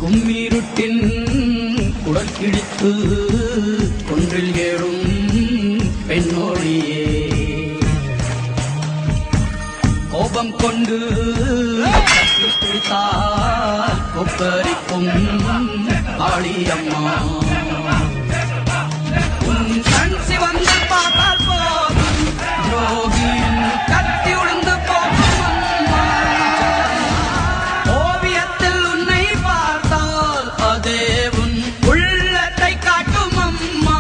கும்மிருட்டின் குடல் கிழித்து ஒன்றில் ஏறும் பெண்ணோடியே கோபம் கொண்டு கட்டி பிடித்தால் கொப்பரிக்கும் காளியம்மா உன் கண் சிவந்து பார்த்தால் போதும் துரோகியின் கத்தி உளுந்து போகும் அம்மா. ஓவியத்தில் உன்னை பார்த்தால் அதே உன் உள்ளத்தை காட்டும் அம்மா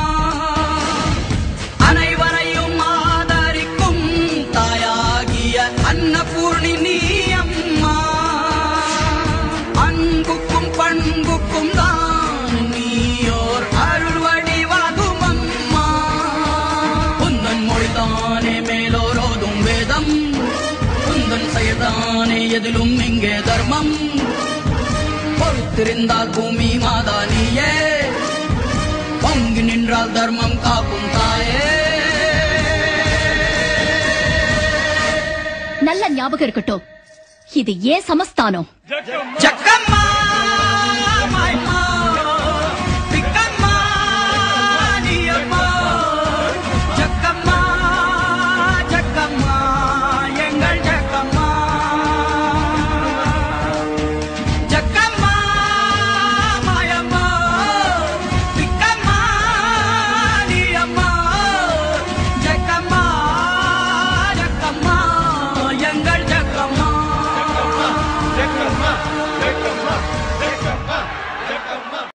அனைவரையும் ஆதரிக்கும் தாயாகிய அன்னபூர்ணி நீ அம்மா அன்புக்கும் பண்புக்கும் தான் நீயோர் அருள் வடிவாகும் அம்மா உந்தன் மொழிதானே மேலோரோதும் வேதம் உந்தன் செயல்தானே எதிலும் இங்கே தர்மம் பொறுத்திருந்தால் பூமி மாதா நீயே பொங்கி நின்றால் தர்மம் காக்கும் தாயே நல்ல ஞாபகம் இருக்கட்டும் இது ஏன் சமஸ்தானம் ஜக்கம்மா மாய்மா